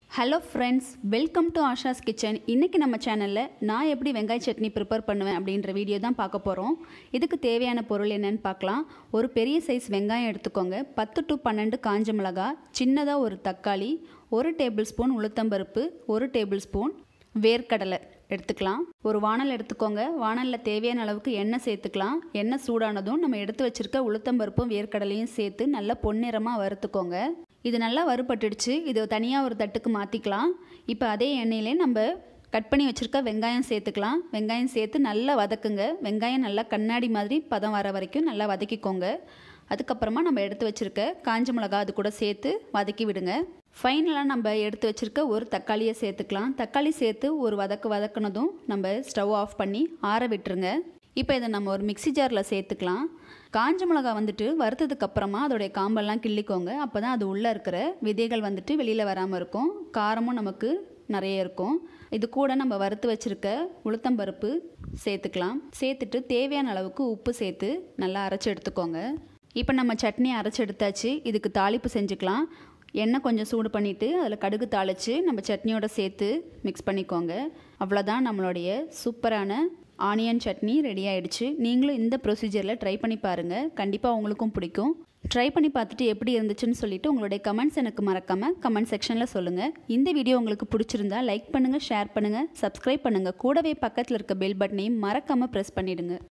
hello friends welcome to Asha's kitchen இன்றைக்கி நம்ம சேனலில் நான் எப்படி வெங்காய சட்னி ப்ரிப்பேர் பண்ணுவேன் அப்படின்ற வீடியோ தான் பார்க்க போகிறோம் இதுக்கு தேவையான பொருள் என்னன்னு பார்க்கலாம் ஒரு பெரிய சைஸ் வெங்காயம் எடுத்துக்கோங்க பத்து டு பன்னெண்டு காஞ்ச மிளகா சின்னதாக ஒரு தக்காளி ஒரு டேபிள் ஸ்பூன் உளுத்தம்பருப்பு ஒரு டேபிள் ஸ்பூன் வேர்க்கடலை எடுத்துக்கலாம் ஒரு வானல் எடுத்துக்கோங்க வானலில் தேவையான அளவுக்கு எண்ணெய் சேர்த்துக்கலாம் எண்ணெய் சூடானதும் நம்ம எடுத்து வச்சுருக்க உளுத்தம்பருப்பும் வேர்க்கடலையும் சேர்த்து நல்லா பொன்னிறமாக வறுத்துக்கோங்க இது நல்லா வறுபட்டுடுச்சு இது தனியாக ஒரு தட்டுக்கு மாற்றிக்கலாம் இப்போ அதே எண்ணெயிலே நம்ம கட் பண்ணி வச்சுருக்க வெங்காயம் சேர்த்துக்கலாம் வெங்காயம் சேர்த்து நல்லா வதக்குங்க வெங்காயம் நல்லா கண்ணாடி மாதிரி பதம் வர வரைக்கும் நல்லா வதக்கிக்கோங்க அதுக்கப்புறமா நம்ம எடுத்து வச்சுருக்க காஞ்ச மிளகா அது கூட சேர்த்து வதக்கி விடுங்க ஃபைனலாக நம்ம எடுத்து வச்சுருக்க ஒரு தக்காளியை சேர்த்துக்கலாம் தக்காளி சேர்த்து ஒரு வதக்கு வதக்குனதும் நம்ம ஸ்டவ் ஆஃப் பண்ணி ஆற விட்டுருங்க இப்போ இதை நம்ம ஒரு மிக்சி ஜாரில் சேர்த்துக்கலாம் காஞ்ச மிளகா வந்துட்டு வறுத்ததுக்கு அப்புறமா அதோடைய காம்பெல்லாம் கிள்ளிக்கோங்க அப்போ தான் அது உள்ளே இருக்கிற விதைகள் வந்துட்டு வெளியில் வராமல் இருக்கும் காரமும் நமக்கு நிறைய இருக்கும் இது கூட நம்ம வறுத்து வச்சுருக்க உளுத்தம்பருப்பு சேர்த்துக்கலாம் சேர்த்துட்டு தேவையான அளவுக்கு உப்பு சேர்த்து நல்லா அரைச்சி எடுத்துக்கோங்க இப்போ நம்ம சட்னி அரைச்சி எடுத்தாச்சு இதுக்கு தாளிப்பு செஞ்சுக்கலாம் எண்ணெய் கொஞ்சம் சூடு பண்ணிவிட்டு அதில் கடுகு தாளித்து நம்ம சட்னியோட சேர்த்து மிக்ஸ் பண்ணிக்கோங்க அவ்வளோதான் நம்மளுடைய சூப்பரான ஆனியன் சட்னி ரெடி ஆயிடுச்சு நீங்களும் இந்த ப்ரொசீஜரில் ட்ரை பண்ணி பாருங்கள் கண்டிப்பாக உங்களுக்கும் பிடிக்கும் ட்ரை பண்ணி பார்த்துட்டு எப்படி இருந்துச்சுன்னு சொல்லிட்டு உங்களுடைய கமெண்ட்ஸ் எனக்கு மறக்காமல் கமெண்ட் செக்ஷனில் சொல்லுங்கள் இந்த வீடியோ உங்களுக்கு பிடிச்சிருந்தா லைக் பண்ணுங்கள் ஷேர் பண்ணுங்கள் சப்ஸ்கிரைப் பண்ணுங்கள் கூடவே பக்கத்தில் இருக்க பெல் பட்டனையும் மறக்காமல் ப்ரெஸ் பண்ணிவிடுங்க